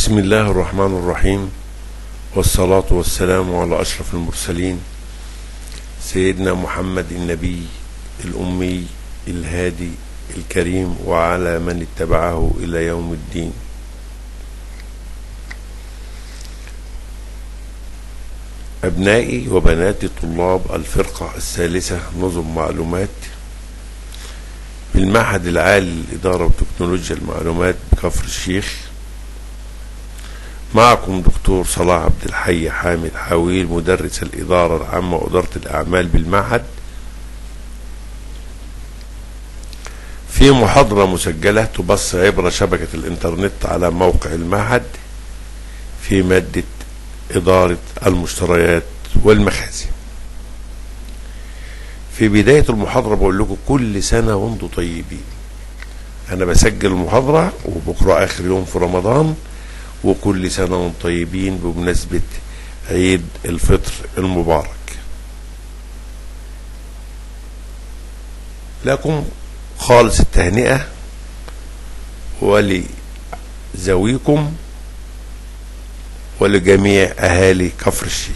بسم الله الرحمن الرحيم والصلاة والسلام على أشرف المرسلين سيدنا محمد النبي الأمي الهادي الكريم وعلى من اتبعه إلى يوم الدين أبنائي وبناتي طلاب الفرقة الثالثة نظم معلومات بالمعهد العالي للإدارة وتكنولوجيا المعلومات بكفر الشيخ معكم دكتور صلاح عبد الحي حامد حويل مدرس الإدارة العامة وإدارة الأعمال بالمعهد في محاضرة مسجلة تبث عبر شبكة الإنترنت على موقع المعهد في مادة إدارة المشتريات والمخازن في بداية المحاضرة بقول لكم كل سنة وانتم طيبين أنا بسجل المحاضرة وبكرة آخر يوم في رمضان وكل سنة وانتم طيبين بمناسبة عيد الفطر المبارك لكم خالص التهنئة ولزويكم ولجميع أهالي كفر الشيخ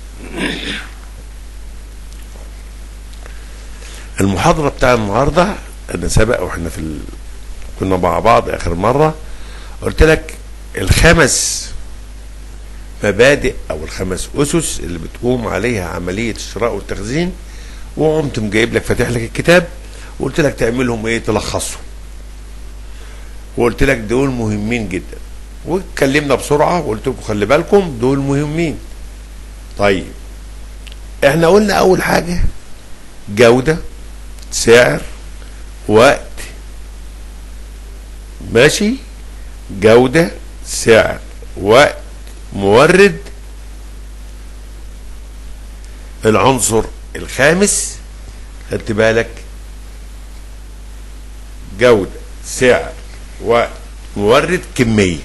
المحاضرة بتاع النهاردة أنا سبق وإحنا في ال... كنا مع بعض آخر مرة قلت لك الخمس مبادئ أو الخمس أسس اللي بتقوم عليها عملية الشراء والتخزين وقمت جايب لك فاتح لك الكتاب وقلت لك تعملهم إيه تلخصهم وقلت لك دول مهمين جدا واتكلمنا بسرعة وقلت لكم خلي بالكم دول مهمين طيب احنا قلنا أول حاجة جودة سعر وقت ماشي جودة سعر وقت مورد العنصر الخامس خدت بالك جودة سعر وقت مورد كمية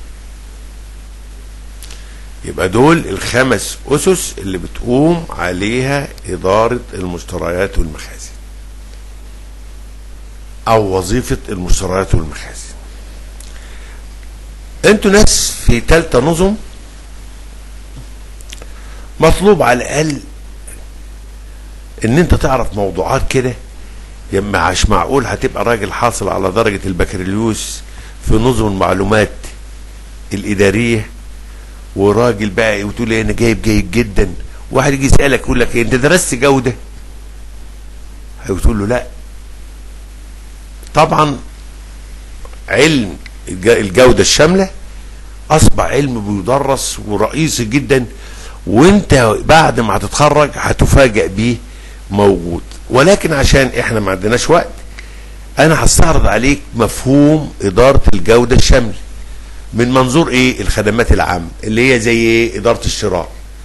يبقى دول الخمس أسس اللي بتقوم عليها إدارة المشتريات والمخازن أو وظيفة المشتريات والمخازن انتوا ناس في تالتة نظم مطلوب على الأقل ان انت تعرف موضوعات كده يما مش معقول هتبقى راجل حاصل على درجة البكالوريوس في نظم المعلومات الإدارية وراجل بقى وتقول ايه انا جايب جيد جدا واحد يجي يسالك يقول لك إيه انت درست جوده هتقول له لا طبعا علم الجوده الشامله اصبح علم بيدرس ورئيسي جدا وانت بعد ما هتتخرج هتفاجئ بيه موجود ولكن عشان احنا ما عندناش وقت انا هستعرض عليك مفهوم اداره الجوده الشامله من منظور ايه الخدمات العامة اللي هي زي ايه ادارة الشراء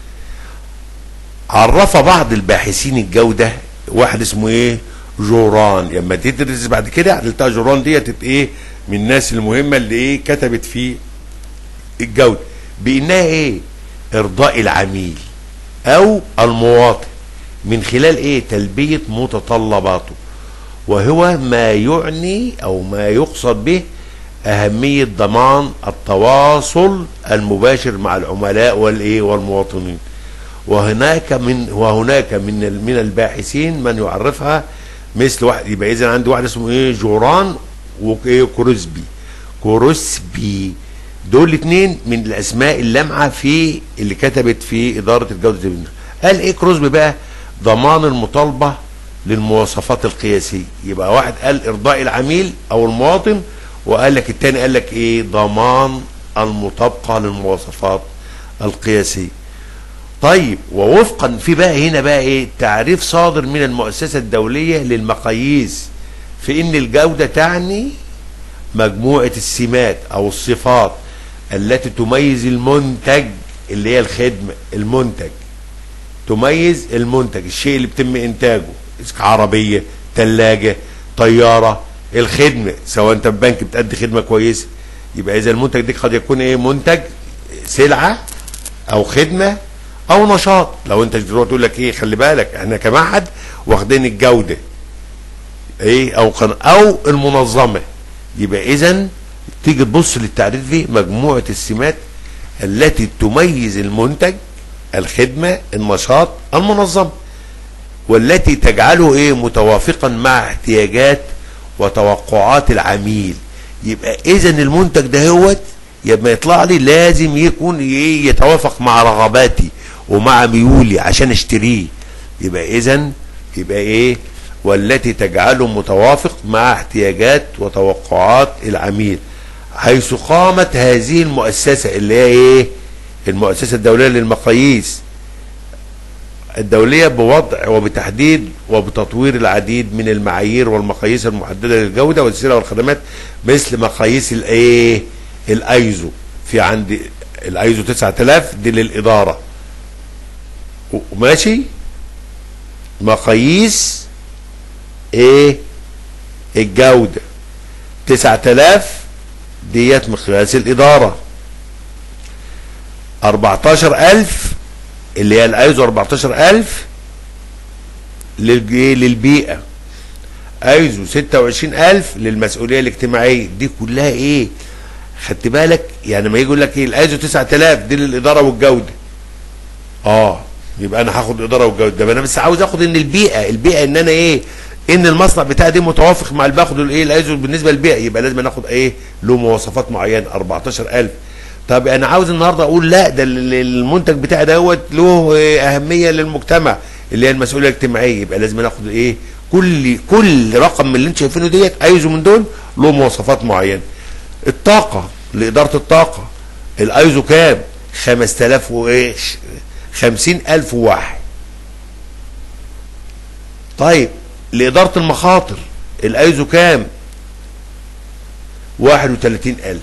عرف بعض الباحثين الجودة واحد اسمه ايه جوران لما تدرس بعد كده هتلقى جوران ديت ايه من الناس المهمة اللي ايه كتبت في الجودة بانها ايه ارضاء العميل او المواطن من خلال ايه تلبية متطلباته وهو ما يعني او ما يقصد به أهمية ضمان التواصل المباشر مع العملاء والإيه والمواطنين وهناك من وهناك من من الباحثين من يعرفها مثل واحد يبقى إذا عندي واحد اسمه إيه جوران وإيه كروسبي كروسبي دول الاثنين من الأسماء اللامعة في اللي كتبت في إدارة الجودة قال إيه كروسبي بقى ضمان المطالبة للمواصفات القياسية يبقى واحد قال إرضاء العميل أو المواطن وقال لك التاني قال لك ايه ضمان المطابقه للمواصفات القياسيه طيب ووفقا في بقى هنا بقى ايه تعريف صادر من المؤسسه الدوليه للمقاييس في ان الجوده تعني مجموعه السمات او الصفات التي تميز المنتج اللي هي الخدمه المنتج تميز المنتج الشيء اللي بيتم انتاجه عربيه ثلاجه طياره الخدمه سواء انت في بنك بتأدي خدمه كويسه يبقى اذا المنتج ده قد يكون ايه منتج سلعه او خدمه او نشاط لو انت تروح تقول لك ايه خلي بالك احنا كمعهد واخدين الجوده ايه او قن... او المنظمه يبقى اذا تيجي تبص للتعريف دي مجموعة السمات التي تميز المنتج الخدمة النشاط المنظم والتي تجعله ايه متوافقا مع احتياجات وتوقعات العميل يبقى اذا المنتج ده هو يبقى يطلع لي لازم يكون ايه يتوافق مع رغباتي ومع ميولي عشان اشتريه يبقى اذا يبقى ايه والتي تجعله متوافق مع احتياجات وتوقعات العميل حيث قامت هذه المؤسسة اللي هي ايه المؤسسة الدولية للمقاييس الدولية بوضع وبتحديد وبتطوير العديد من المعايير والمقاييس المحددة للجودة والسلع والخدمات مثل مقاييس الايه الايزو في عندي الايزو 9000 دي للإدارة وماشي مقاييس ايه الجودة 9000 ديت مقياس الإدارة 14000 اللي هي الايزو 14000 للج- للبيئة ايزو 26000 للمسؤولية الاجتماعية دي كلها ايه خدت بالك يعني ما يجي يقول لك ايه الايزو 9000 دي للإدارة والجودة اه يبقى انا هاخد اداره والجوده ده انا بس عاوز اخد ان البيئه البيئه ان انا ايه ان المصنع بتاعي ده متوافق مع اللي باخده الايه الايزو بالنسبه للبيئه يبقى لازم ناخد ايه له مواصفات معينه 14000 طب انا عاوز النهارده اقول لا ده ال- المنتج بتاعي دوت له إيه اهميه للمجتمع اللي هي المسؤوليه الاجتماعيه يبقى لازم ناخد ايه كل كل رقم من اللي انتم شايفينه ديت ايزو من دول له مواصفات معينه الطاقه لاداره الطاقه الايزو كام 5000 وايه خمسين ألف واحد طيب لإدارة المخاطر الأيزو كام واحد وتلاتين ألف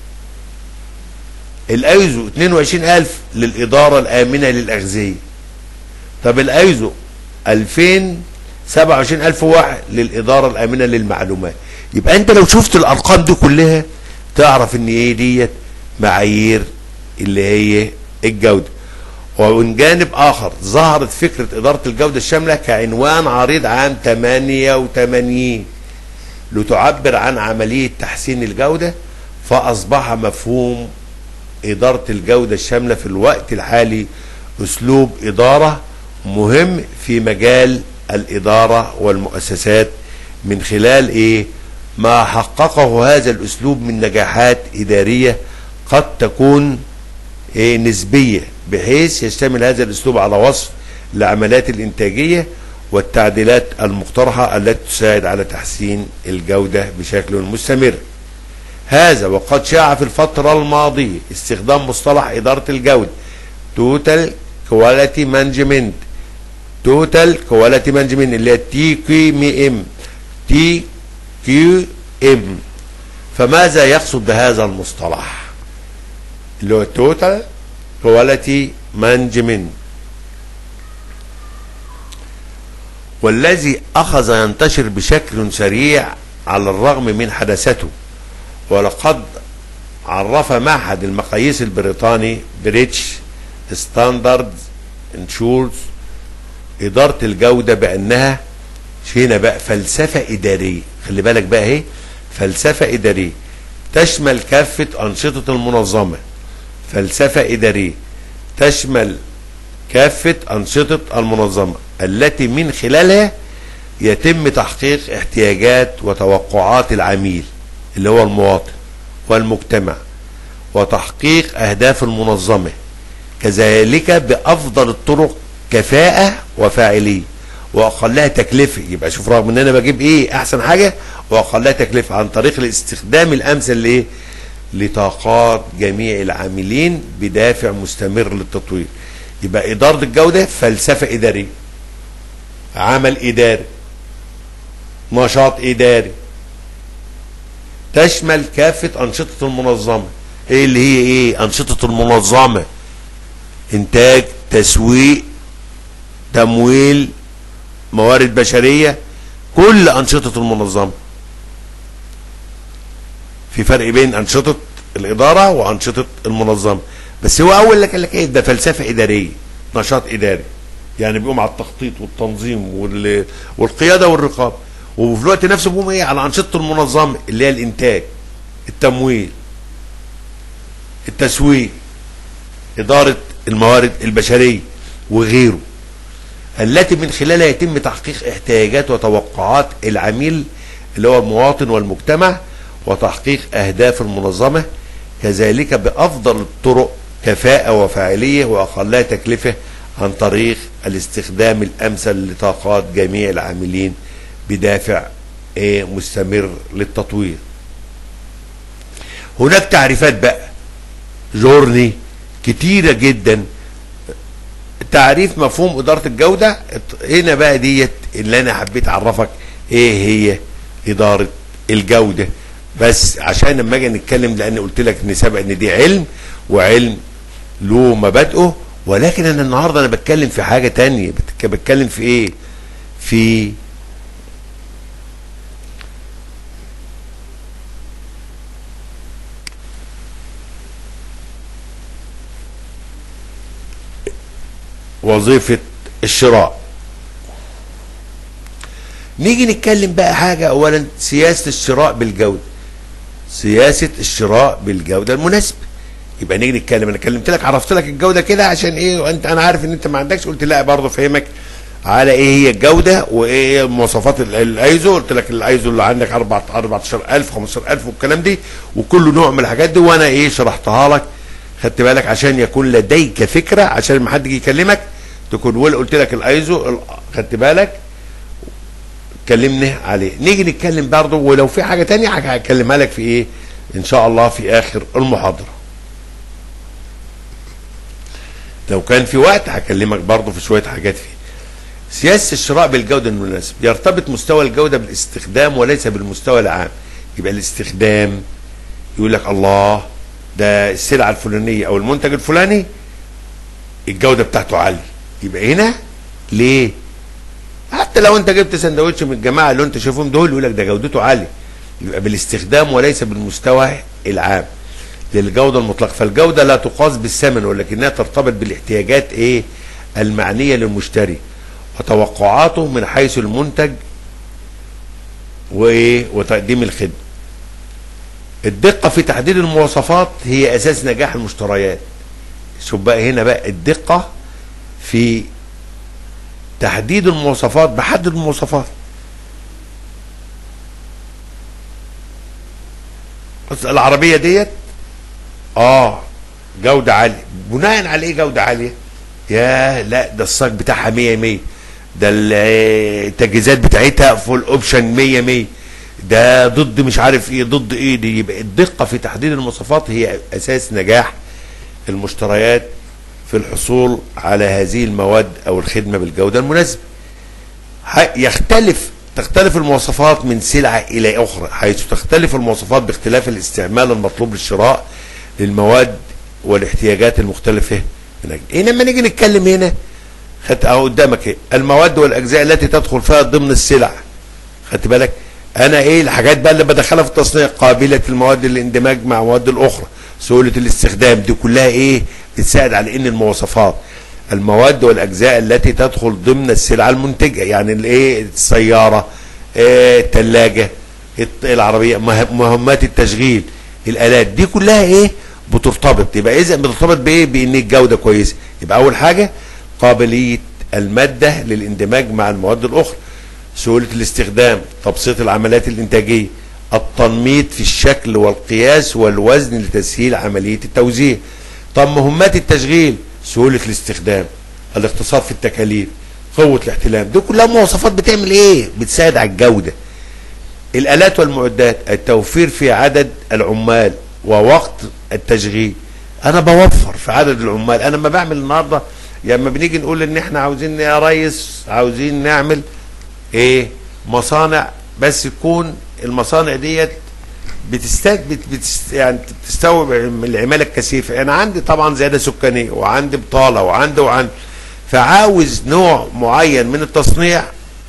الأيزو اتنين وعشرين ألف للإدارة الآمنة للأغذية طب الأيزو ألفين سبعة وعشرين ألف واحد للإدارة الآمنة للمعلومات يبقى أنت لو شفت الأرقام دي كلها تعرف إن إيه ديت معايير اللي هي الجودة ومن جانب آخر ظهرت فكرة إدارة الجودة الشاملة كعنوان عريض عام 88 لتعبر عن عملية تحسين الجودة فأصبح مفهوم إدارة الجودة الشاملة في الوقت الحالي أسلوب إدارة مهم في مجال الإدارة والمؤسسات من خلال إيه ما حققه هذا الأسلوب من نجاحات إدارية قد تكون إيه نسبية بحيث يشتمل هذا الأسلوب على وصف العمليات الإنتاجية والتعديلات المقترحة التي تساعد على تحسين الجودة بشكل مستمر هذا وقد شاع في الفترة الماضية استخدام مصطلح إدارة الجودة توتال كواليتي مانجمنت توتال كواليتي مانجمنت اللي هي تي كيو مي ام تي كيو ام فماذا يقصد بهذا المصطلح اللي هو توتال كواليتي مانجمنت والذي أخذ ينتشر بشكل سريع على الرغم من حدثته ولقد عرف معهد المقاييس البريطاني بريتش ستاندرد انشورز إدارة الجودة بأنها هنا بقى فلسفة إدارية خلي بالك بقى اهي فلسفة إدارية تشمل كافة أنشطة المنظمة فلسفة إدارية تشمل كافة أنشطة المنظمة التي من خلالها يتم تحقيق احتياجات وتوقعات العميل اللي هو المواطن والمجتمع وتحقيق أهداف المنظمة كذلك بأفضل الطرق كفاءة وفاعلية وأقلها تكلفة يبقى شوف رغم إن أنا بجيب إيه أحسن حاجة وأقلها تكلفة عن طريق الاستخدام الأمثل لإيه لطاقات جميع العاملين بدافع مستمر للتطوير يبقى إدارة الجودة فلسفة إدارية عمل إداري نشاط إداري تشمل كافة أنشطة المنظمة إيه اللي هي إيه أنشطة المنظمة إنتاج تسويق تمويل موارد بشرية كل أنشطة المنظمة في فرق بين أنشطة الإدارة وأنشطة المنظمة بس هو أول لك قال لك إيه ده فلسفة إدارية نشاط إداري يعني بيقوم على التخطيط والتنظيم وال... والقيادة والرقابة وفي الوقت نفسه بيقوم إيه على أنشطة المنظمة اللي هي الإنتاج التمويل التسويق إدارة الموارد البشرية وغيره التي من خلالها يتم تحقيق احتياجات وتوقعات العميل اللي هو المواطن والمجتمع وتحقيق أهداف المنظمة كذلك بأفضل الطرق كفاءة وفاعلية وأقلها تكلفة عن طريق الاستخدام الأمثل لطاقات جميع العاملين بدافع إيه مستمر للتطوير هناك تعريفات بقى جورني كتيرة جدا تعريف مفهوم إدارة الجودة هنا بقى ديت اللي أنا حبيت أعرفك إيه هي إدارة الجودة بس عشان لما اجي نتكلم لان قلت لك ان سبق ان دي علم وعلم له مبادئه ولكن انا النهارده انا بتكلم في حاجه تانية بتك- بتكلم في ايه في وظيفه الشراء نيجي نتكلم بقى حاجه اولا سياسه الشراء بالجوده سياسه الشراء بالجوده المناسبه يبقى نيجي نتكلم انا كلمت لك عرفت لك الجوده كده عشان ايه وانت انا عارف ان انت ما عندكش قلت لا برضه فهمك على ايه هي الجوده وايه هي مواصفات ال- الايزو قلت لك الايزو اللي عندك 4 14000 15000 والكلام دي وكل نوع من الحاجات دي وانا ايه شرحتها لك خدت بالك عشان يكون لديك فكره عشان لما حد يجي يكلمك تكون ول- قلت لك الايزو ال- خدت بالك كلمني عليه نيجي نتكلم برضه ولو في حاجه تانية هكلمها لك في ايه ان شاء الله في اخر المحاضره لو كان في وقت هكلمك برضه في شويه حاجات فيه سياسه الشراء بالجوده المناسبه يرتبط مستوى الجوده بالاستخدام وليس بالمستوى العام يبقى الاستخدام يقول لك الله ده السلعه الفلانيه او المنتج الفلاني الجوده بتاعته عاليه يبقى هنا ليه حتى لو انت جبت سندوتش من الجماعه اللي انت شايفهم دول يقول لك ده جودته عاليه يبقى بالاستخدام وليس بالمستوى العام للجوده المطلقه فالجوده لا تقاس بالثمن ولكنها ترتبط بالاحتياجات ايه المعنيه للمشتري وتوقعاته من حيث المنتج وايه وتقديم الخدمه الدقه في تحديد المواصفات هي اساس نجاح المشتريات شوف بقى هنا بقى الدقه في تحديد المواصفات بحدد المواصفات بص العربية ديت اه جودة عالية بناء على ايه جودة عالية يا لا ده الصاج بتاعها 100 100 ده ال- التجهيزات بتاعتها فول اوبشن 100 100 ده ضد مش عارف ايه ضد ايه دي يبقى الدقة في تحديد المواصفات هي اساس نجاح المشتريات في الحصول على هذه المواد او الخدمه بالجوده المناسبه. ح- يختلف تختلف المواصفات من سلعه الى اخرى حيث تختلف المواصفات باختلاف الاستعمال المطلوب للشراء للمواد والاحتياجات المختلفه من أجل. هنا لما نيجي نتكلم هنا خدت اهو قدامك ايه المواد والاجزاء التي تدخل فيها ضمن السلع خدت بالك انا ايه الحاجات بقى اللي بدخلها في التصنيع قابله المواد للاندماج مع مواد الاخرى سهوله الاستخدام دي كلها ايه بتساعد على ان المواصفات المواد والاجزاء التي تدخل ضمن السلعه المنتجه يعني الايه السياره إيه الثلاجه العربيه مه- مهمات التشغيل الالات دي كلها ايه بترتبط يبقى اذا بترتبط بايه بان الجوده كويسه يبقى اول حاجه قابليه الماده للاندماج مع المواد الاخرى سهولة الاستخدام تبسيط العمليات الإنتاجية التنميط في الشكل والقياس والوزن لتسهيل عملية التوزيع طب مهمات التشغيل سهولة الاستخدام الاقتصاد في التكاليف قوة الاحتلام دي كلها مواصفات بتعمل ايه بتساعد على الجودة الآلات والمعدات التوفير في عدد العمال ووقت التشغيل انا بوفر في عدد العمال انا لما بعمل النهارده لما بنيجي نقول ان احنا عاوزين يا ريس عاوزين نعمل ايه مصانع بس تكون المصانع ديت بتستاد بت بتست يعني تستوعب العماله الكثيفه انا عندي طبعا زياده سكانيه وعندي بطاله وعندي وعندي فعاوز نوع معين من التصنيع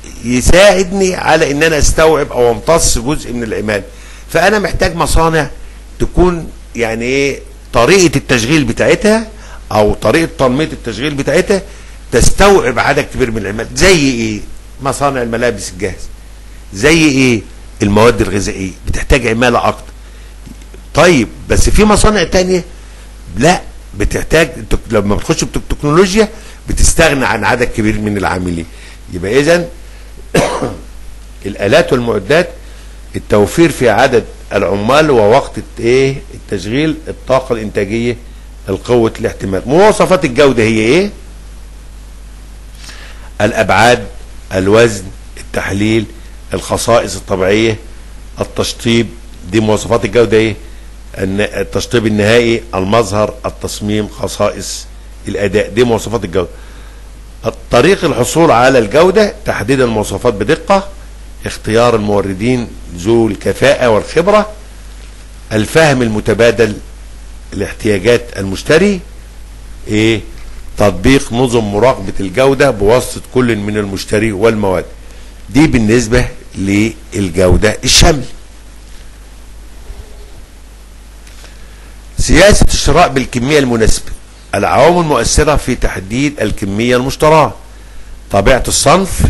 يساعدني على ان انا استوعب او امتص جزء من العماله فانا محتاج مصانع تكون يعني ايه طريقه التشغيل بتاعتها او طريقه تنميط التشغيل بتاعتها تستوعب عدد كبير من العمال زي ايه مصانع الملابس الجاهزه زي ايه المواد الغذائيه بتحتاج عماله اكتر طيب بس في مصانع تانية لا بتحتاج تك- لما بتخش بالتكنولوجيا بتستغنى عن عدد كبير من العاملين يبقى اذا الالات والمعدات التوفير في عدد العمال ووقت الت- ايه التشغيل الطاقه الانتاجيه القوه الاحتمال مواصفات الجوده هي ايه الابعاد الوزن التحليل الخصائص الطبيعيه التشطيب دي مواصفات الجوده ايه الن- التشطيب النهائي المظهر التصميم خصائص الاداء دي مواصفات الجوده طريق الحصول على الجوده تحديد المواصفات بدقه اختيار الموردين ذو الكفاءه والخبره الفهم المتبادل لاحتياجات المشتري ايه تطبيق نظم مراقبه الجوده بواسطه كل من المشتري والمواد دي بالنسبه للجوده الشامله سياسة الشراء بالكمية المناسبة العوامل المؤثرة في تحديد الكمية المشتراة طبيعة الصنف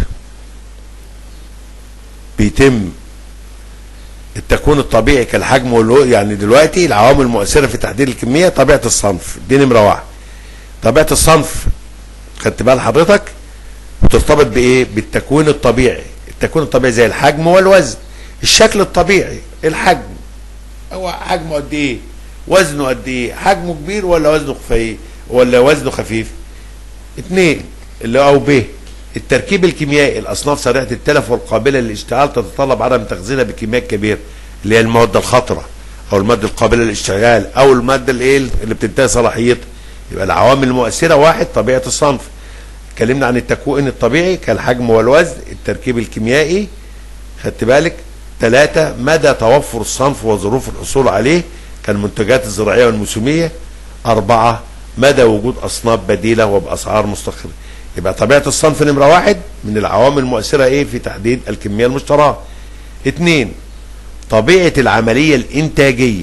بيتم التكوين الطبيعي كالحجم واللو يعني دلوقتي العوامل المؤثرة في تحديد الكمية طبيعة الصنف دي نمرة واحد طبيعة الصنف خدت بال حضرتك بترتبط بايه بالتكوين الطبيعي التكوين الطبيعي زي الحجم والوزن الشكل الطبيعي الحجم هو حجمه قد ايه وزنه قد ايه حجمه كبير ولا وزنه خفيف ولا وزنه خفيف اتنين اللي او ب التركيب الكيميائي الاصناف سريعه التلف والقابله للاشتعال تتطلب عدم تخزينها بكميات كبيره اللي هي المواد الخطره او الماده القابله للاشتعال او الماده الايه اللي بتنتهي صلاحيتها يبقى العوامل المؤثره واحد طبيعه الصنف اتكلمنا عن التكوين الطبيعي كالحجم والوزن التركيب الكيميائي خدت بالك ثلاثة مدى توفر الصنف وظروف الحصول عليه كالمنتجات الزراعية والموسمية أربعة مدى وجود أصناف بديلة وبأسعار مستقرة يبقى طبيعة الصنف نمرة واحد من العوامل المؤثرة إيه في تحديد الكمية المشتراة اتنين طبيعة العملية الإنتاجية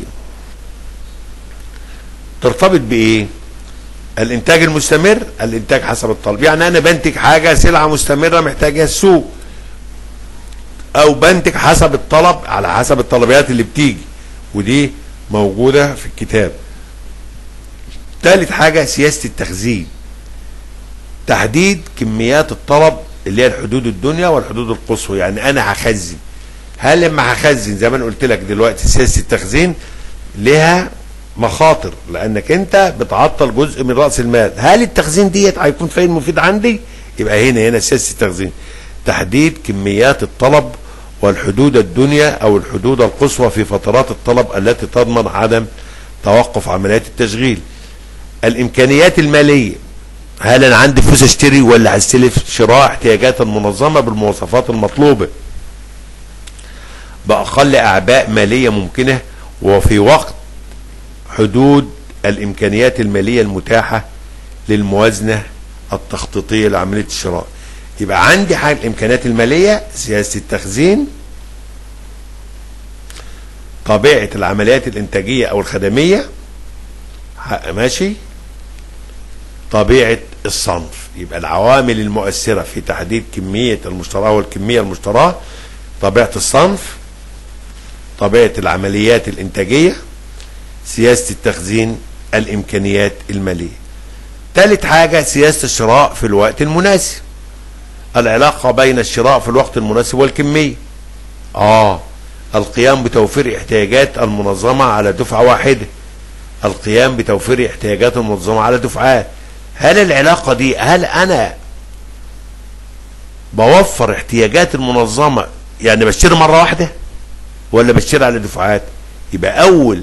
ترتبط بإيه؟ الإنتاج المستمر الإنتاج حسب الطلب يعني أنا بنتج حاجة سلعة مستمرة محتاجها السوق او بنتج حسب الطلب على حسب الطلبيات اللي بتيجي ودي موجودة في الكتاب ثالث حاجة سياسة التخزين تحديد كميات الطلب اللي هي الحدود الدنيا والحدود القصوى يعني انا هخزن هل لما هخزن زي ما انا قلت لك دلوقتي سياسة التخزين لها مخاطر لانك انت بتعطل جزء من راس المال هل التخزين ديت هيكون فين مفيد عندي يبقى هنا هنا سياسة التخزين تحديد كميات الطلب والحدود الدنيا او الحدود القصوى في فترات الطلب التي تضمن عدم توقف عمليات التشغيل الامكانيات الماليه هل انا عندي فلوس اشتري ولا هستلف شراء احتياجات المنظمه بالمواصفات المطلوبه باقل اعباء ماليه ممكنه وفي وقت حدود الامكانيات الماليه المتاحه للموازنه التخطيطيه لعمليه الشراء يبقى عندي حاجه الامكانيات الماليه سياسه التخزين طبيعه العمليات الانتاجيه او الخدميه ح- ماشي طبيعه الصنف يبقى العوامل المؤثره في تحديد كميه المشتراه والكميه المشتراه طبيعه الصنف طبيعه العمليات الانتاجيه سياسه التخزين الامكانيات الماليه ثالث حاجه سياسه الشراء في الوقت المناسب العلاقة بين الشراء في الوقت المناسب والكمية اه القيام بتوفير احتياجات المنظمة على دفعة واحدة القيام بتوفير احتياجات المنظمة على دفعات هل العلاقة دي هل انا بوفر احتياجات المنظمة يعني بشتري مرة واحدة ولا بشتري على دفعات يبقى اول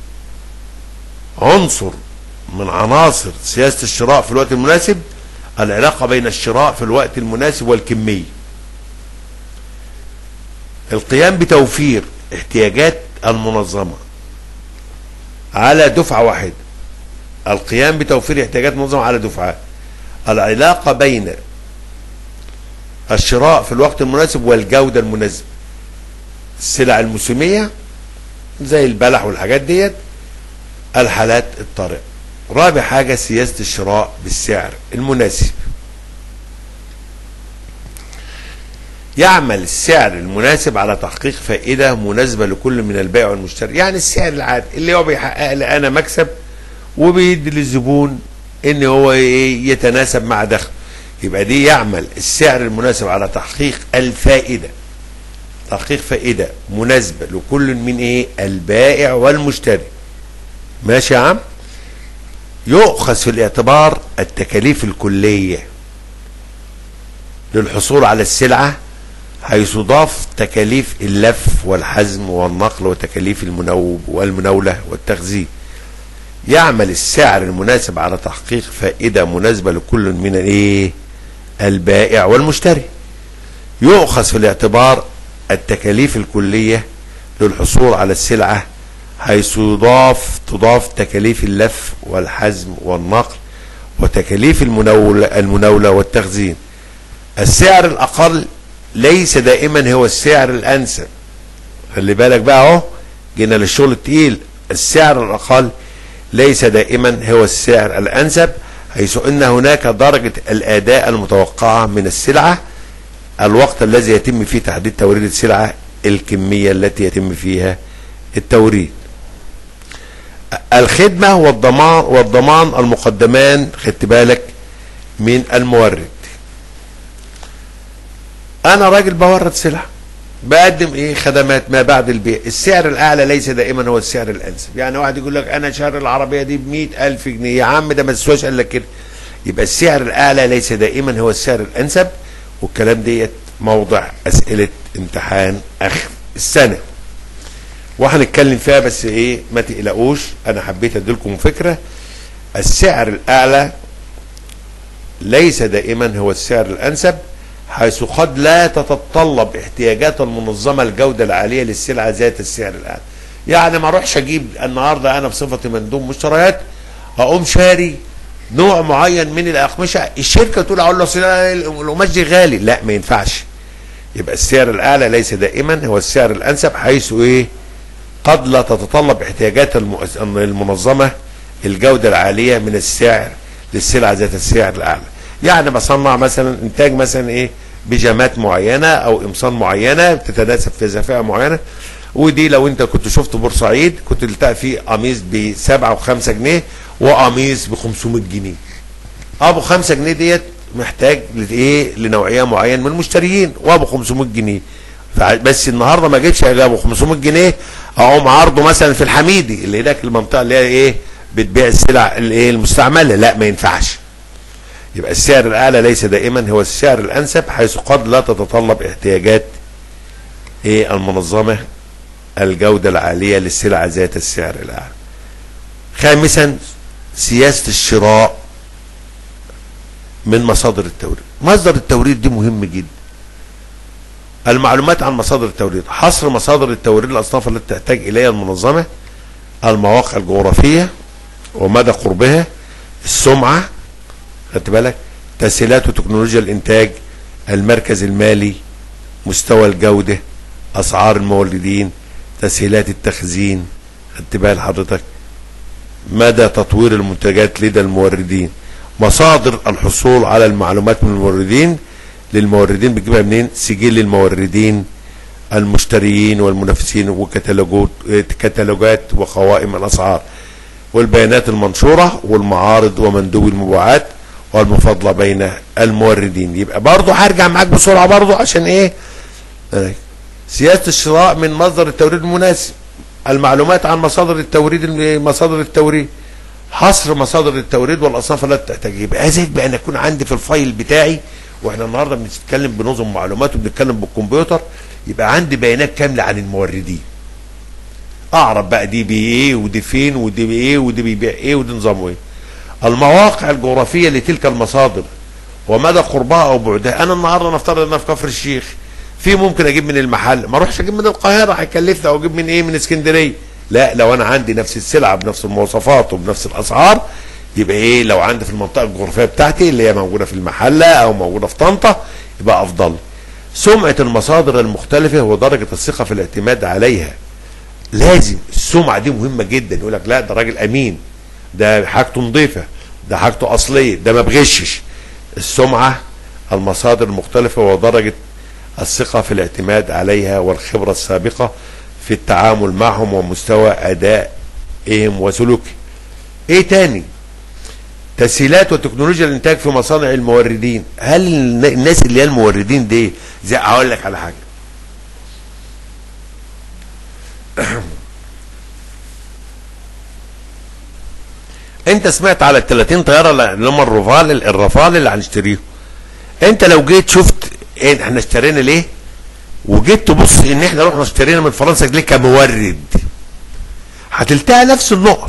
عنصر من عناصر سياسة الشراء في الوقت المناسب العلاقة بين الشراء في الوقت المناسب والكمية القيام بتوفير احتياجات المنظمة على دفعة واحدة القيام بتوفير احتياجات المنظمة على دفعات العلاقة بين الشراء في الوقت المناسب والجودة المناسبة السلع الموسمية زي البلح والحاجات ديت الحالات الطارئة رابع حاجة سياسة الشراء بالسعر المناسب يعمل السعر المناسب على تحقيق فائدة مناسبة لكل من البائع والمشتري يعني السعر العادي اللي هو بيحقق لي أنا مكسب وبيدي للزبون ان هو إيه يتناسب مع دخله يبقى دي يعمل السعر المناسب على تحقيق الفائدة تحقيق فائدة مناسبة لكل من ايه البائع والمشتري ماشي يا عم يؤخذ في الاعتبار التكاليف الكلية للحصول على السلعة حيث ضاف تكاليف اللف والحزم والنقل وتكاليف المنوب والمناولة والتخزين يعمل السعر المناسب على تحقيق فائدة مناسبة لكل من الايه البائع والمشتري يؤخذ في الاعتبار التكاليف الكلية للحصول على السلعة حيث يضاف تضاف تكاليف اللف والحزم والنقل وتكاليف المناولة, المناولة والتخزين السعر الأقل ليس دائما هو السعر الأنسب خلي بالك بقى اهو جينا للشغل التقيل السعر الأقل ليس دائما هو السعر الأنسب حيث أن هناك درجة الأداء المتوقعة من السلعة الوقت الذي يتم فيه تحديد توريد السلعة الكمية التي يتم فيها التوريد الخدمة والضمان والضمان المقدمان خدت بالك من المورد انا راجل بورد سلعة بقدم ايه خدمات ما بعد البيع السعر الاعلى ليس دائما هو السعر الانسب يعني واحد يقول لك انا شاري العربية دي ب الف جنيه يا عم ده ما تسواش قال لك كده يبقى السعر الاعلى ليس دائما هو السعر الانسب والكلام ديت موضع اسئلة امتحان اخر السنة وهنتكلم فيها بس ايه ما تقلقوش انا حبيت اديلكم فكرة السعر الاعلى ليس دائما هو السعر الانسب حيث قد لا تتطلب احتياجات المنظمة الجودة العالية للسلعة ذات السعر الأعلى يعني ما اروحش اجيب النهاردة انا بصفتي مندوب مشتريات اقوم شاري نوع معين من الاقمشة الشركة تقول اقول له القماش دي غالي لا ما ينفعش يبقى السعر الاعلى ليس دائما هو السعر الانسب حيث ايه قد لا تتطلب احتياجات المنظمة الجودة العالية من السعر للسلعة ذات السعر الاعلى يعني بصنع مثلا انتاج مثلا ايه بيجامات معينه او قمصان معينه بتتناسب في فئه معينه ودي لو انت كنت شفت بورسعيد كنت تلتقى فيه قميص ب 7 و5 جنيه وقميص ب 500 جنيه ابو 5 جنيه ديت محتاج لايه لنوعيه معينه من المشتريين وابو 500 جنيه بس النهارده ما جيتش ابو 500 جنيه اقوم عرضه مثلا في الحميدي اللي هناك المنطقه اللي هي ايه بتبيع السلع الايه المستعمله لا ما ينفعش يبقى السعر الاعلى ليس دائما هو السعر الانسب حيث قد لا تتطلب احتياجات ايه المنظمه الجوده العاليه للسلع ذات السعر الاعلى. خامسا سياسه الشراء من مصادر التوريد. مصدر التوريد دي مهم جدا. المعلومات عن مصادر التوريد، حصر مصادر التوريد الاصناف التي تحتاج اليها المنظمه، المواقع الجغرافيه ومدى قربها، السمعه خدت بالك تسهيلات وتكنولوجيا الانتاج المركز المالي مستوى الجودة اسعار الموردين تسهيلات التخزين خدت بال حضرتك مدى تطوير المنتجات لدى الموردين مصادر الحصول على المعلومات من الموردين للموردين بتجيبها منين سجل الموردين المشتريين والمنافسين وكتالوجات كتالوجات وقوائم الاسعار والبيانات المنشوره والمعارض ومندوب المبيعات والمفاضله بين الموردين يبقى برضه هرجع معاك بسرعه برضه عشان ايه سياسه الشراء من مصدر التوريد المناسب المعلومات عن مصادر التوريد مصادر التوريد حصر مصادر التوريد والاصناف التي تحتاج يبقى ازاي بقى انا يكون عندي في الفايل بتاعي واحنا النهارده بنتكلم بنظم معلومات وبنتكلم بالكمبيوتر يبقى عندي بيانات كامله عن الموردين اعرف بقى دي بايه ودي فين ودي بايه ودي بيبيع ايه ودي نظامه ايه المواقع الجغرافيه لتلك المصادر ومدى قربها او بعدها انا النهارده نفترض ان انا في كفر الشيخ في ممكن اجيب من المحل ما اروحش اجيب من القاهره هيكلفني او اجيب من ايه من اسكندريه لا لو انا عندي نفس السلعه بنفس المواصفات وبنفس الاسعار يبقى ايه لو عندي في المنطقه الجغرافيه بتاعتي اللي هي موجوده في المحله او موجوده في طنطا يبقى افضل سمعه المصادر المختلفه ودرجه الثقه في الاعتماد عليها لازم السمعه دي مهمه جدا يقول لك لا ده راجل امين ده حاجته نظيفه ده حاجته اصليه ده ما بغشش السمعه المصادر المختلفه ودرجه الثقة في الاعتماد عليها والخبرة السابقة في التعامل معهم ومستوى أدائهم وسلوكهم ايه تاني تسهيلات وتكنولوجيا الانتاج في مصانع الموردين هل الناس اللي هي الموردين دي زي اقول لك على حاجه انت سمعت على ال 30 طياره اللي هم الرفال الرفال اللي هنشتريهم انت لو جيت شفت ايه احنا اشترينا ليه وجيت تبص ان احنا رحنا اشترينا من فرنسا ليه كمورد هتلتقى نفس النقط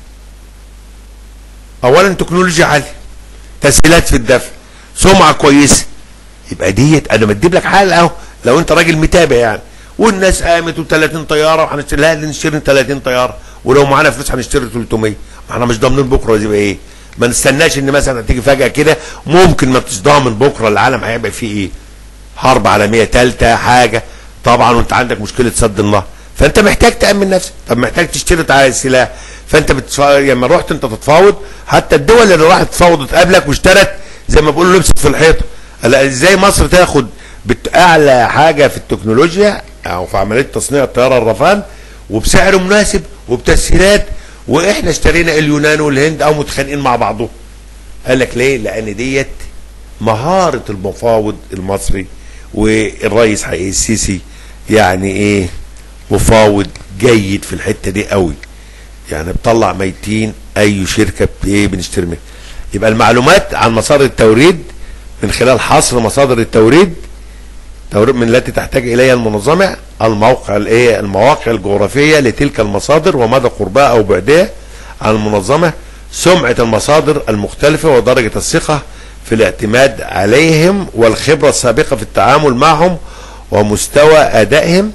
اولا تكنولوجيا عاليه تسهيلات في الدفع سمعه كويسه يبقى ديت انا مديب لك حال اهو لو انت راجل متابع يعني والناس قامت و30 طياره وهنشتري لا نشتري 30 طياره ولو معانا فلوس هنشتري 300 ما احنا مش ضامنين بكره يبقى ايه ما نستناش ان مثلا تيجي فجاه كده ممكن ما بتش ضامن بكره العالم هيبقى فيه ايه حرب عالميه ثالثه حاجه طبعا وانت عندك مشكله سد النهر فانت محتاج تامن نفسك طب محتاج تشتري على سلاح فانت بتفا... لما رحت انت تتفاوض حتى الدول اللي راحت تفاوض قبلك واشترت زي ما بيقولوا لبست في الحيطه هلا ازاي مصر تاخد بت... اعلى حاجه في التكنولوجيا او في عمليه تصنيع الطياره الرافال وبسعر مناسب وبتسهيلات واحنا اشترينا اليونان والهند او متخانقين مع بعضهم قال لك ليه لان ديت مهاره المفاوض المصري والرئيس حقيقي السيسي يعني ايه مفاوض جيد في الحته دي قوي يعني بطلع ميتين اي شركه بايه بنشتري منها يبقى المعلومات عن مصادر التوريد من خلال حصر مصادر التوريد توريد من التي تحتاج اليها المنظمه الموقع الايه المواقع الجغرافيه لتلك المصادر ومدى قربها او بعدها عن المنظمه سمعه المصادر المختلفه ودرجه الثقه في الاعتماد عليهم والخبره السابقه في التعامل معهم ومستوى ادائهم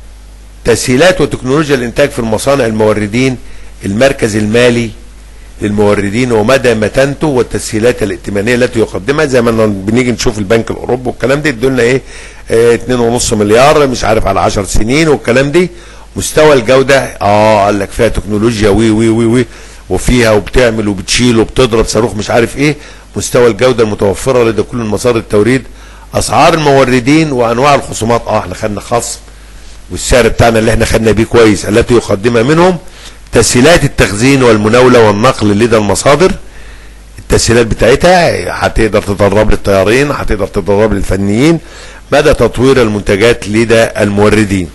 تسهيلات وتكنولوجيا الانتاج في المصانع الموردين المركز المالي للموردين ومدى متانته والتسهيلات الائتمانيه التي يقدمها زي ما بنيجي نشوف البنك الاوروبي والكلام ده يدوا لنا ايه اه 2.5 مليار مش عارف على 10 سنين والكلام دي مستوى الجوده اه قال لك فيها تكنولوجيا وي وي وي وي وفيها وبتعمل وبتشيل وبتضرب صاروخ مش عارف ايه مستوى الجوده المتوفره لدى كل مصادر التوريد اسعار الموردين وانواع الخصومات اه احنا خدنا خصم والسعر بتاعنا اللي احنا خدنا بيه كويس التي يقدمها منهم تسهيلات التخزين والمناولة والنقل لدى المصادر التسهيلات بتاعتها هتقدر تدرب للطيارين هتقدر تدرب للفنيين مدى تطوير المنتجات لدى الموردين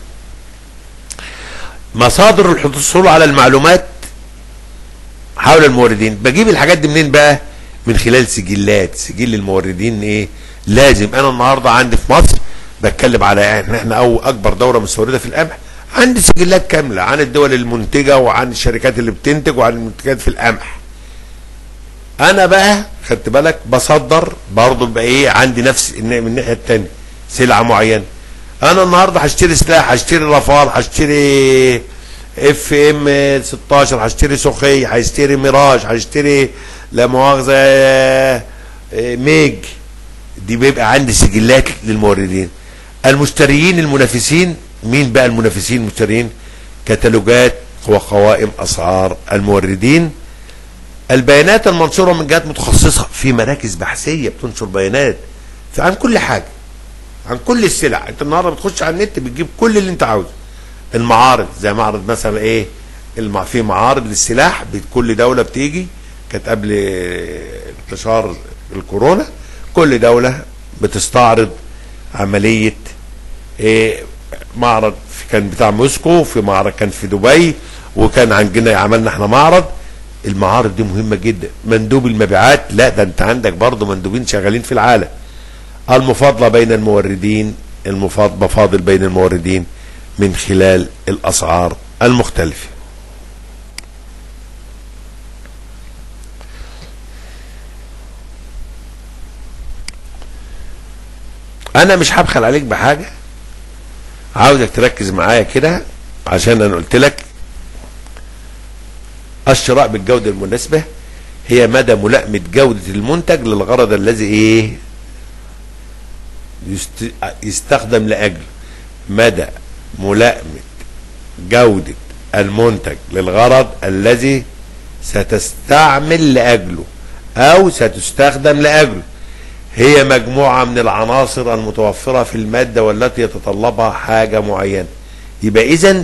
مصادر الحصول على المعلومات حول الموردين بجيب الحاجات دي منين بقى من خلال سجلات سجل الموردين ايه لازم انا النهارده عندي في مصر بتكلم على ان احنا او اكبر دوره مستورده في القمح عندي سجلات كامله عن الدول المنتجه وعن الشركات اللي بتنتج وعن المنتجات في القمح انا بقى خدت بالك بصدر برضه بقى ايه عندي نفس من الناحيه الثانيه سلعه معينه انا النهارده هشتري سلاح هشتري رافال هشتري اف ام 16 هشتري سخي هشتري ميراج هشتري لا مؤاخذه ميج دي بيبقى عندي سجلات للموردين المشتريين المنافسين مين بقى المنافسين المشترين كتالوجات وقوائم اسعار الموردين البيانات المنشوره من جهات متخصصه في مراكز بحثيه بتنشر بيانات في عن كل حاجه عن كل السلع انت النهارده بتخش على النت بتجيب كل اللي انت عاوزه المعارض زي معرض مثلا ايه الم... في معارض للسلاح كل دوله بتيجي كانت قبل انتشار الكورونا كل دوله بتستعرض عمليه ايه معرض كان بتاع موسكو في معرض كان في دبي وكان عندنا عملنا احنا معرض المعارض دي مهمه جدا مندوب المبيعات لا ده انت عندك برضه مندوبين شغالين في العالم المفاضله بين الموردين المفاضله فاضل بين الموردين من خلال الاسعار المختلفه انا مش هبخل عليك بحاجه عاوزك تركز معايا كده عشان انا قلت لك الشراء بالجودة المناسبة هي مدى ملائمة جودة المنتج للغرض الذي ايه يست... يستخدم لأجله مدى ملائمة جودة المنتج للغرض الذي ستستعمل لأجله أو ستستخدم لأجله هي مجموعة من العناصر المتوفرة في المادة والتي يتطلبها حاجة معينة يبقى إذا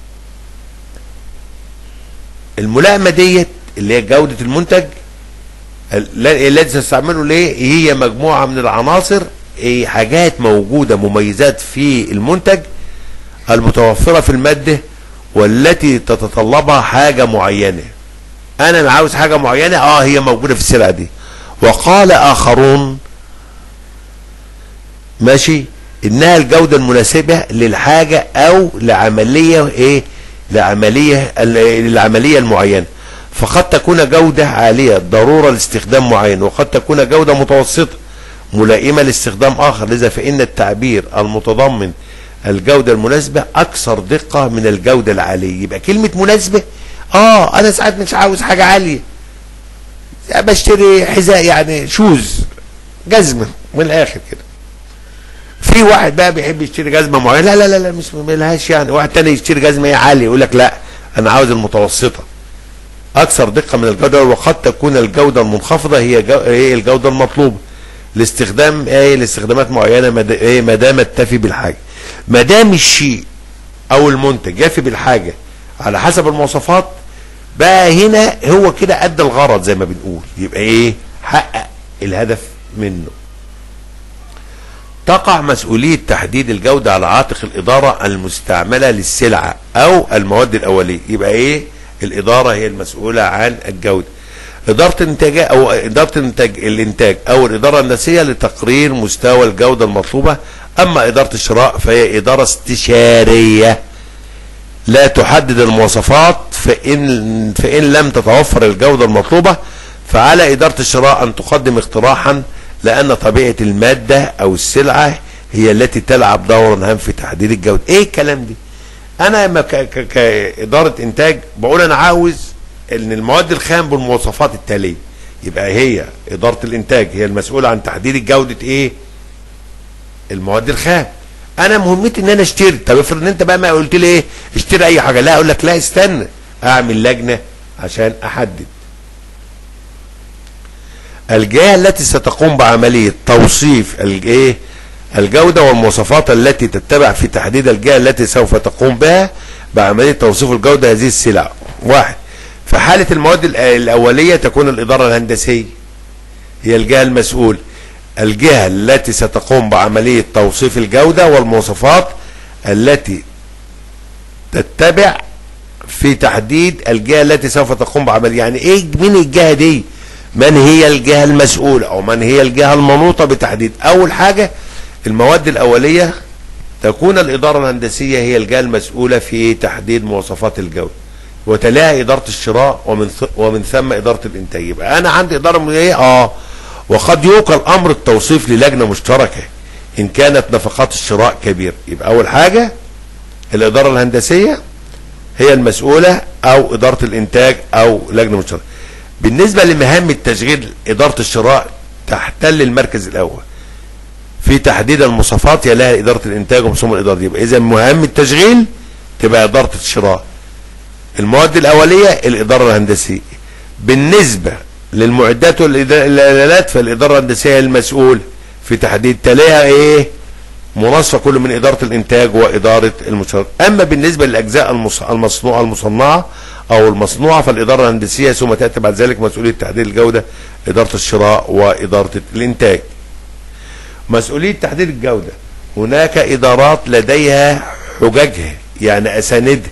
الملائمة ديت اللي هي جودة المنتج ال- الذي تستعمله ليه هي مجموعة من العناصر إيه حاجات موجودة مميزات في المنتج المتوفرة في المادة والتي تتطلبها حاجة معينة انا عاوز حاجة معينة اه هي موجودة في السلعة دي وقال اخرون ماشي انها الجودة المناسبة للحاجة او لعملية ايه لعملية للعملية المعينة فقد تكون جودة عالية ضرورة لاستخدام معين وقد تكون جودة متوسطة ملائمة لاستخدام اخر لذا فان التعبير المتضمن الجودة المناسبة اكثر دقة من الجودة العالية يبقى كلمة مناسبة اه انا ساعات مش عاوز حاجة عالية بشتري حذاء يعني شوز جزمة من الاخر كده في واحد بقى بيحب يشتري جزمة معينة لا لا لا, لا مش ملهاش يعني واحد تاني يشتري جزمة هي عالية يقول لك لا انا عاوز المتوسطة اكثر دقة من الجودة وقد تكون الجودة المنخفضة هي جو... هي الجودة المطلوبة لاستخدام ايه لاستخدامات معينة مد... ايه ما دامت تفي بالحاجة ما دام الشيء او المنتج يفي بالحاجة على حسب المواصفات بقى هنا هو كده ادى الغرض زي ما بنقول يبقى ايه حقق الهدف منه تقع مسؤولية تحديد الجودة على عاتق الإدارة المستعملة للسلعة أو المواد الأولية يبقى إيه الإدارة هي المسؤولة عن الجودة إدارة الإنتاج أو إدارة الإنتاج الإنتاج أو الإدارة الهندسية لتقرير مستوى الجودة المطلوبة أما إدارة الشراء فهي إدارة استشارية لا تحدد المواصفات فإن فإن لم تتوفر الجودة المطلوبة فعلى إدارة الشراء أن تقدم اقتراحا لأن طبيعة المادة أو السلعة هي التي تلعب دورا هام في تحديد الجودة إيه الكلام دي أنا لما ك- ك- كإدارة إنتاج بقول أنا عاوز إن المواد الخام بالمواصفات التالية يبقى هي إدارة الإنتاج هي المسؤولة عن تحديد جودة إيه المواد الخام انا مهمتي ان انا اشتري طب افرض ان انت بقى ما قلت لي ايه اشتري اي حاجه لا اقول لك لا استنى اعمل لجنه عشان احدد الجهه التي ستقوم بعمليه توصيف الايه الجوده والمواصفات التي تتبع في تحديد الجهه التي سوف تقوم بها بعمليه توصيف الجوده هذه السلع واحد في حاله المواد الأ- الاوليه تكون الاداره الهندسيه هي الجهه المسؤوله الجهة التي ستقوم بعملية توصيف الجودة والمواصفات التي تتبع في تحديد الجهة التي سوف تقوم بعمل يعني ايه مين الجهة دي من هي الجهة المسؤولة او من هي الجهة المنوطة بتحديد اول حاجة المواد الاولية تكون الادارة الهندسية هي الجهة المسؤولة في تحديد مواصفات الجودة وتلاها ادارة الشراء ومن ث- ومن ثم ادارة الانتاج يبقى انا عندي ادارة من ايه اه وقد يوكل امر التوصيف للجنة مشتركة ان كانت نفقات الشراء كبيرة يبقى اول حاجة الادارة الهندسية هي المسؤولة او ادارة الانتاج او لجنة مشتركة بالنسبة لمهام التشغيل ادارة الشراء تحتل المركز الاول في تحديد المواصفات يا لها ادارة الانتاج ومسمى الادارة دي يبقى اذا مهام التشغيل تبقى ادارة الشراء المواد الاولية الادارة الهندسية بالنسبة للمعدات والالات فالادارة الهندسية هي المسؤول في تحديد تلاها ايه مناصفة كل من إدارة الإنتاج وإدارة المشترك أما بالنسبة للأجزاء المص- المصنوعة المصنعة أو المصنوعة فالإدارة الهندسية ثم تأتي بعد ذلك مسؤولية تحديد الجودة إدارة الشراء وإدارة الإنتاج مسؤولية تحديد الجودة هناك إدارات لديها حججها يعني أساندها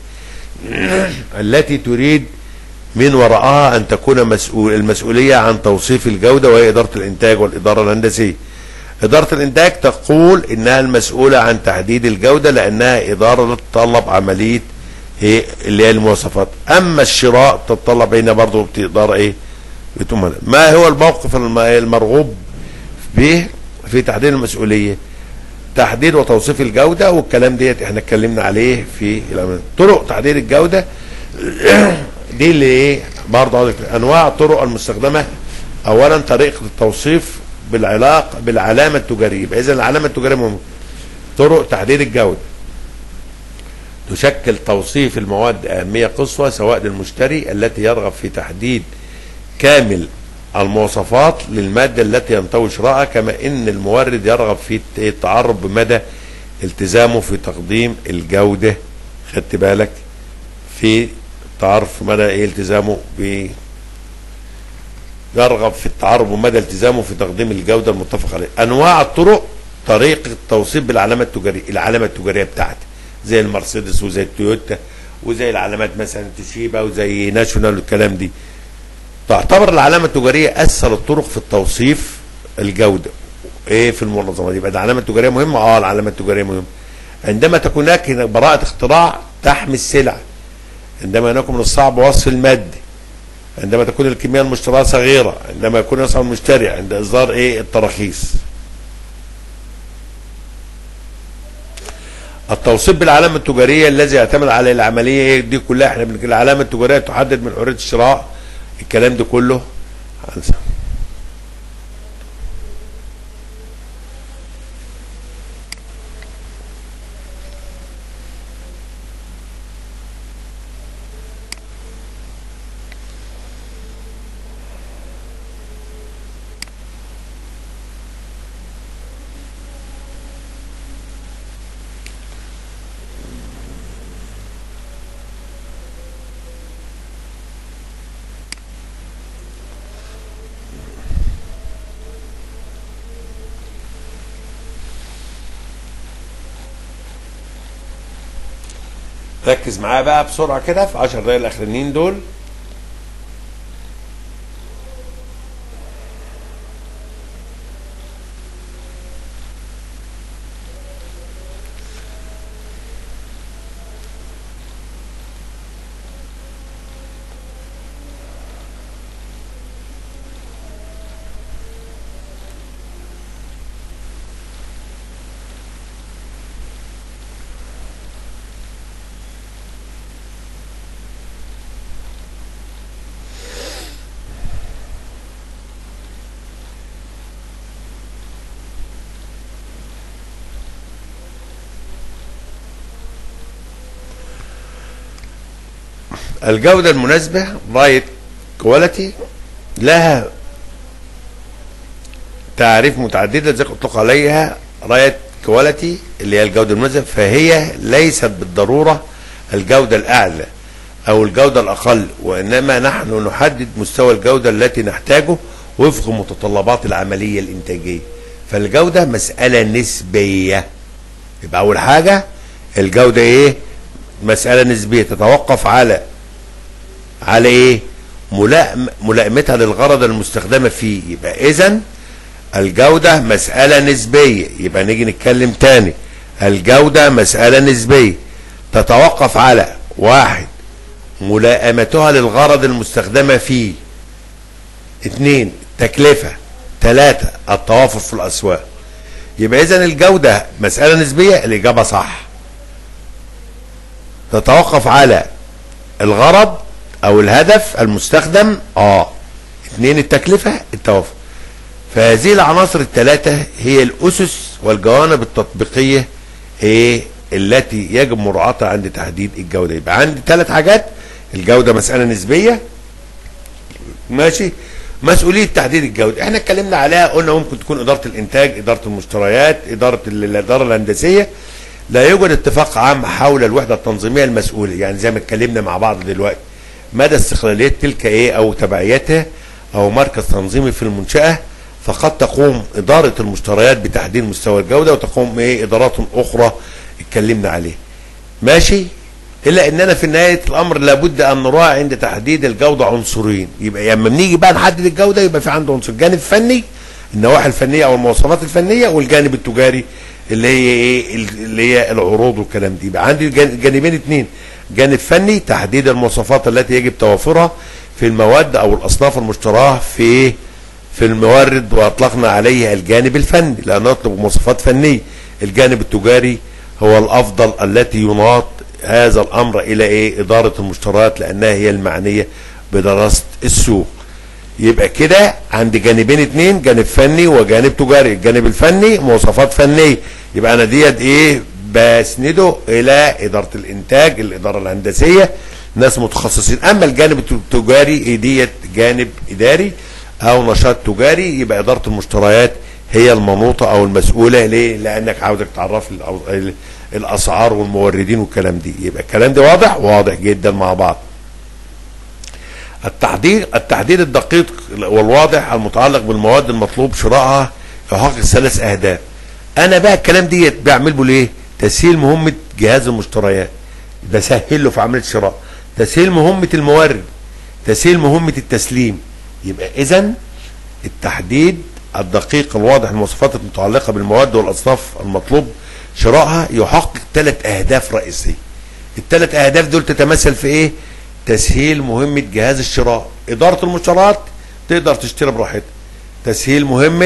التي تريد من وراءها أن تكون مسؤول المسؤولية عن توصيف الجودة وهي إدارة الإنتاج والإدارة الهندسية إدارة الإنتاج تقول إنها المسؤولة عن تحديد الجودة لأنها إدارة تتطلب عملية إيه اللي هي المواصفات أما الشراء تتطلب هنا برضه إدارة إيه بتقوم ما هو الموقف الم- المرغوب به في تحديد المسؤولية تحديد وتوصيف الجودة والكلام ديت احنا اتكلمنا عليه في الأمانة. طرق تحديد الجودة دي اللي ايه برضه عاوز أتكلم. انواع الطرق المستخدمة اولا طريقة التوصيف بالعلاقة بالعلامة التجارية يبقى اذا العلامة التجارية مهمة طرق تحديد الجودة تشكل توصيف المواد أهمية قصوى سواء للمشتري التي يرغب في تحديد كامل المواصفات للمادة التي ينطوي شراءها كما ان المورد يرغب في التعرف بمدى التزامه في تقديم الجودة خدت بالك في تعرف مدى ايه التزامه ب يرغب في التعرف بمدى التزامه في تقديم الجودة المتفق عليها انواع الطرق طريقة التوصيف بالعلامة التجارية العلامة التجارية بتاعتي زي المرسيدس وزي التويوتا وزي العلامات مثلا توشيبا وزي ناشونال والكلام دي تعتبر العلامة التجارية أسهل الطرق في التوصيف الجودة ايه في المنظمات يبقى العلامة التجارية مهمة اه العلامة التجارية مهمة عندما تكون هناك براءة اختراع تحمي السلع عندما يكون من الصعب وصف المادي عندما تكون الكمية المشتراه صغيرة عندما يكون يصعب المشتري عند إصدار ايه التراخيص التوصيف بالعلامة التجارية الذي يعتمد على العملية دي كلها احنا بنقول العلامة التجارية تحدد من حرية الشراء الكلام ده كله ركز معايا بقى بسرعه كده في 10 دقايق الاخرانيين دول الجودة المناسبة رايت كواليتي لها تعريف متعددة زي اطلق عليها رايت كواليتي اللي هي الجودة المناسبة فهي ليست بالضرورة الجودة الأعلى أو الجودة الأقل وإنما نحن نحدد مستوى الجودة التي نحتاجه وفق متطلبات العملية الإنتاجية فالجودة مسألة نسبية يبقى أول حاجة الجودة إيه؟ مسألة نسبية تتوقف على على ايه ملائم ملائمتها للغرض المستخدمه فيه يبقى اذا الجوده مساله نسبيه يبقى نيجي نتكلم تاني الجوده مساله نسبيه تتوقف على واحد ملائمتها للغرض المستخدمه فيه اثنين تكلفه ثلاثة التوافر في الأسواق يبقى إذا الجودة مسألة نسبية الإجابة صح تتوقف على الغرض او الهدف المستخدم اه اثنين التكلفة التوافر فهذه العناصر الثلاثة هي الاسس والجوانب التطبيقية ايه التي يجب مراعاتها عند تحديد الجودة يبقى عندي ثلاث حاجات الجودة مسألة نسبية ماشي مسؤولية تحديد الجودة احنا اتكلمنا عليها قلنا ممكن تكون ادارة الانتاج ادارة المشتريات ادارة الادارة الهندسية لا يوجد اتفاق عام حول الوحدة التنظيمية المسؤولة يعني زي ما اتكلمنا مع بعض دلوقتي مدى استقلالية تلك ايه او تبعيتها او مركز تنظيمي في المنشأة فقد تقوم ادارة المشتريات بتحديد مستوى الجودة وتقوم ايه ادارات اخرى اتكلمنا عليه ماشي الا اننا في نهاية الامر لابد ان نراعي عند تحديد الجودة عنصرين يبقى لما يعني بنيجي بقى نحدد الجودة يبقى في عنده عنصر جانب فني النواحي الفنية او المواصفات الفنية والجانب التجاري اللي هي ايه اللي هي العروض والكلام دي يبقى عندي جانبين اثنين جانب فني تحديد المواصفات التي يجب توافرها في المواد او الاصناف المشتراه في في المورد واطلقنا عليه الجانب الفني لان نطلب مواصفات فنيه الجانب التجاري هو الافضل التي يناط هذا الامر الى ايه اداره المشتريات لانها هي المعنيه بدراسه السوق يبقى كده عندي جانبين اتنين جانب فني وجانب تجاري الجانب الفني مواصفات فنيه يبقى انا ديت ايه بسنده الى اداره الانتاج الاداره الهندسيه ناس متخصصين اما الجانب التجاري ديت جانب اداري او نشاط تجاري يبقى اداره المشتريات هي المنوطه او المسؤوله ليه؟ لانك عاوزك تعرف الأو- ال- الاسعار والموردين والكلام دي يبقى الكلام ده واضح واضح جدا مع بعض التحديد التحديد الدقيق والواضح المتعلق بالمواد المطلوب شرائها يحقق ثلاث اهداف انا بقى الكلام ديت بعمله ليه تسهيل مهمه جهاز المشتريات بسهل له في عمليه الشراء تسهيل مهمه المورد تسهيل مهمه التسليم يبقى اذا التحديد الدقيق الواضح المواصفات المتعلقه بالمواد والاصناف المطلوب شرائها يحقق ثلاث اهداف رئيسيه الثلاث اهداف دول تتمثل في ايه تسهيل مهمه جهاز الشراء اداره المشتريات تقدر تشتري براحتها تسهيل مهمه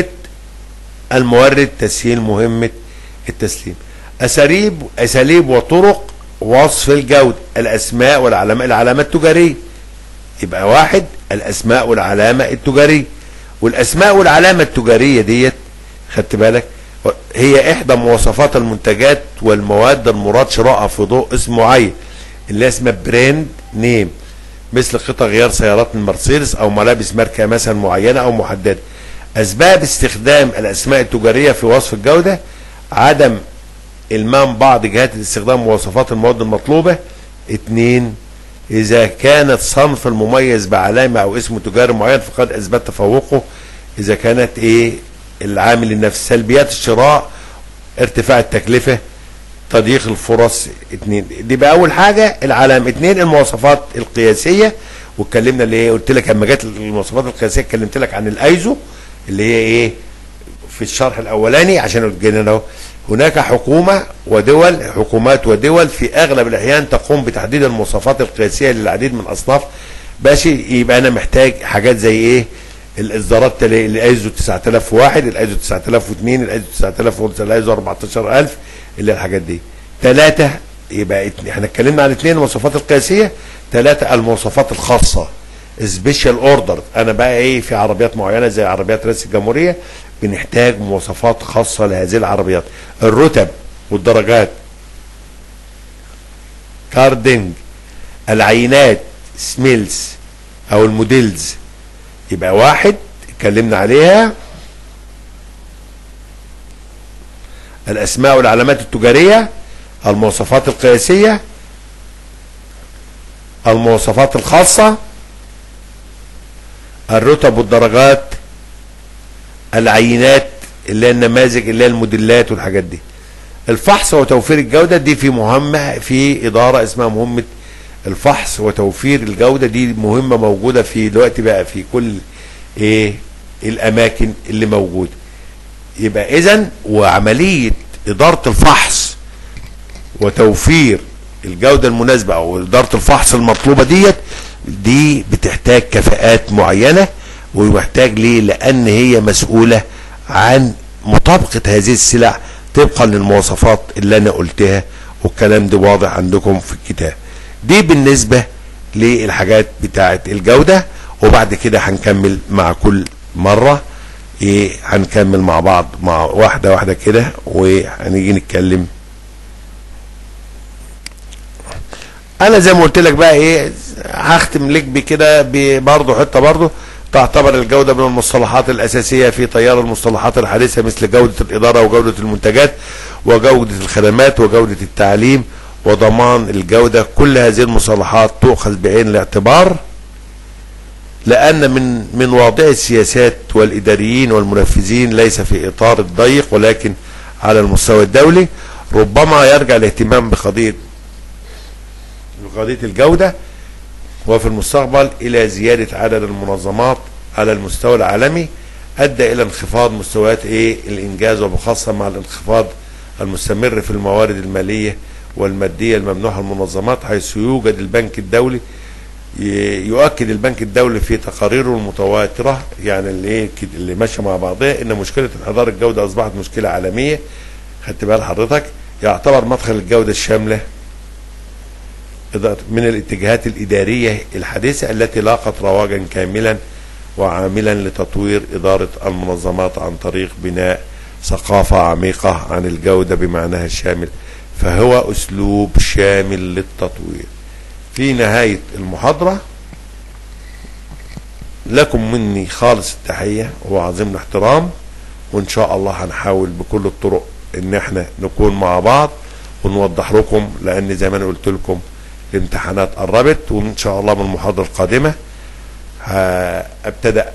المورد تسهيل مهمه التسليم اساليب اساليب وطرق وصف الجوده الاسماء والعلامات العلامات التجاريه يبقى واحد الاسماء والعلامه التجاريه والاسماء والعلامه التجاريه ديت خدت بالك هي احدى مواصفات المنتجات والمواد المراد شرائها في ضوء اسم معين اللي هي اسمها براند نيم مثل قطع غيار سيارات من مرسيدس او ملابس ماركه مثلا معينه او محدده اسباب استخدام الاسماء التجاريه في وصف الجوده عدم المام بعض جهات الاستخدام مواصفات المواد المطلوبه اتنين اذا كان الصنف المميز بعلامه او اسم تجاري معين فقد اثبت تفوقه اذا كانت ايه العامل النفسي سلبيات الشراء ارتفاع التكلفه تضييق الفرص اتنين دي بقى اول حاجه العلامه اتنين المواصفات القياسيه واتكلمنا اللي هي قلت لك لما جت المواصفات القياسيه اتكلمت لك عن الايزو اللي هي ايه في الشرح الاولاني عشان جينا اهو هناك حكومه ودول حكومات ودول في اغلب الاحيان تقوم بتحديد المواصفات القياسيه للعديد من الاصناف باش يبقى انا محتاج حاجات زي ايه الاصدارات تلاقي الايزو 9001 الايزو 9002 الايزو 9000 الايزو 14000 اللي هي الحاجات دي ثلاثه يبقى اتنين. احنا اتكلمنا عن اثنين المواصفات القياسيه ثلاثه المواصفات الخاصه سبيشال اوردر انا بقى ايه في عربيات معينه زي عربيات رئيس الجمهوريه بنحتاج مواصفات خاصه لهذه العربيات الرتب والدرجات كاردنج العينات سميلز او الموديلز يبقى واحد اتكلمنا عليها الاسماء والعلامات التجاريه المواصفات القياسيه المواصفات الخاصه الرتب والدرجات العينات اللي هي النماذج اللي هي الموديلات والحاجات دي الفحص وتوفير الجودة دي في مهمة في إدارة اسمها مهمة الفحص وتوفير الجودة دي مهمة موجودة في دلوقتي بقى في كل ايه الأماكن اللي موجودة يبقى إذا وعملية إدارة الفحص وتوفير الجودة المناسبة أو إدارة الفحص المطلوبة ديت دي بتحتاج كفاءات معينة ومحتاج ليه لأن هي مسؤولة عن مطابقة هذه السلع طبقا للمواصفات اللي أنا قلتها والكلام ده واضح عندكم في الكتاب دي بالنسبة للحاجات بتاعة الجودة وبعد كده هنكمل مع كل مرة ايه هنكمل مع بعض مع واحدة واحدة كده وهنيجي نتكلم انا زي ما قلت لك بقى ايه هختم لك بكده برضه حته برضه تعتبر الجوده من المصطلحات الاساسيه في تيار المصطلحات الحديثه مثل جوده الاداره وجوده المنتجات وجوده الخدمات وجوده التعليم وضمان الجوده كل هذه المصطلحات تؤخذ بعين الاعتبار لان من من واضع السياسات والاداريين والمنفذين ليس في اطار الضيق ولكن على المستوى الدولي ربما يرجع الاهتمام بقضيه بقضيه الجوده وفي المستقبل الى زياده عدد المنظمات على المستوى العالمي ادى الى انخفاض مستويات ايه الانجاز وبخاصه مع الانخفاض المستمر في الموارد الماليه والماديه الممنوحه للمنظمات حيث يوجد البنك الدولي يؤكد البنك الدولي في تقاريره المتواتره يعني اللي اللي ماشيه مع بعضها ان مشكله انحدار الجوده اصبحت مشكله عالميه خدت بال حضرتك يعتبر مدخل الجوده الشامله من الاتجاهات الإدارية الحديثة التي لاقت رواجا كاملا وعاملا لتطوير إدارة المنظمات عن طريق بناء ثقافة عميقة عن الجودة بمعناها الشامل فهو أسلوب شامل للتطوير في نهاية المحاضرة لكم مني خالص التحية وعظيم الاحترام وان شاء الله هنحاول بكل الطرق ان احنا نكون مع بعض ونوضح لكم لان زي ما انا قلت لكم الامتحانات قربت وان شاء الله من المحاضرة القادمة هابتدأ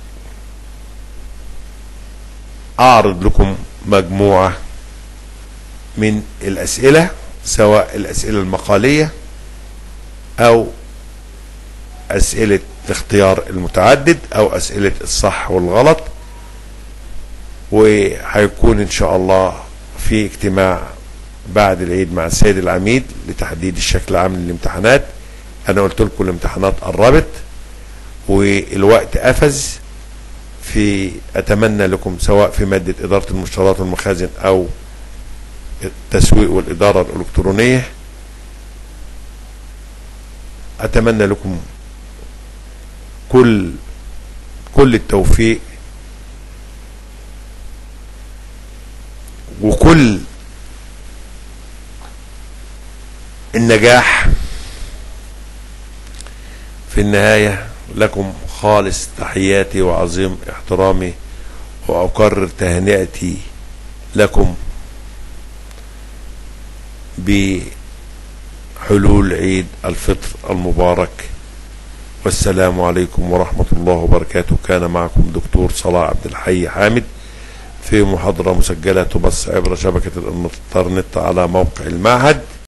اعرض لكم مجموعة من الاسئلة سواء الاسئلة المقالية او اسئلة الاختيار المتعدد او اسئلة الصح والغلط وهيكون ان شاء الله في اجتماع بعد العيد مع السيد العميد لتحديد الشكل العام للامتحانات انا قلت لكم الامتحانات قربت والوقت قفز في اتمنى لكم سواء في مادة ادارة المشتريات والمخازن او التسويق والادارة الالكترونية اتمنى لكم كل كل التوفيق وكل النجاح في النهاية لكم خالص تحياتي وعظيم احترامي وأكرر تهنئتي لكم بحلول عيد الفطر المبارك والسلام عليكم ورحمة الله وبركاته كان معكم دكتور صلاح عبد الحي حامد في محاضرة مسجلة تبث عبر شبكة الانترنت على موقع المعهد